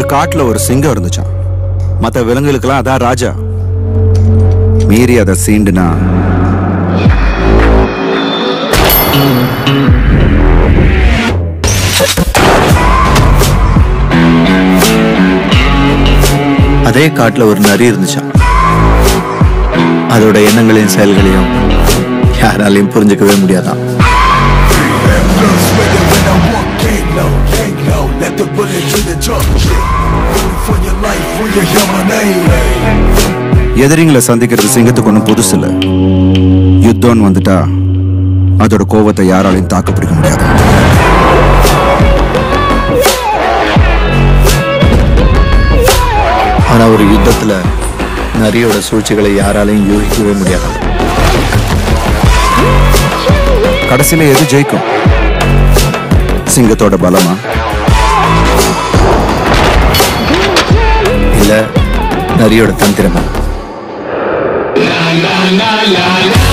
காட்டுல ஒரு சிங்கம் இருந்துச்சாம் மற்ற விலங்குகளுக்கெல்லாம் அதான் ராஜா மீறி அதை சீண்டுனா அதே காட்டுல ஒரு நரி இருந்துச்சாம் அதோட எண்ணங்களையும் செயல்களையும் யாராலையும் புரிஞ்சுக்கவே முடியாதாம் Gang low, gang low, let the bullet to the jump. For your life, when you hear my name. எதிரிங்களை சந்திக்கிறது சிங்கத்துக்கு ஒன்றும் புதுசு இல்லை யுத்தம்னு வந்துட்டா அதோட கோவத்தை யாராலையும் தாக்கு பிடிக்க முடியாது ஆனா ஒரு யுத்தத்துல நரியோட சூழ்ச்சிகளை யாராலையும் யூகிக்கவே முடியாதாம் கடைசியில எது ஜெயிக்கும் சிங்கத்தோட பலமா இல்ல நரியோட தந்திரமா la la la la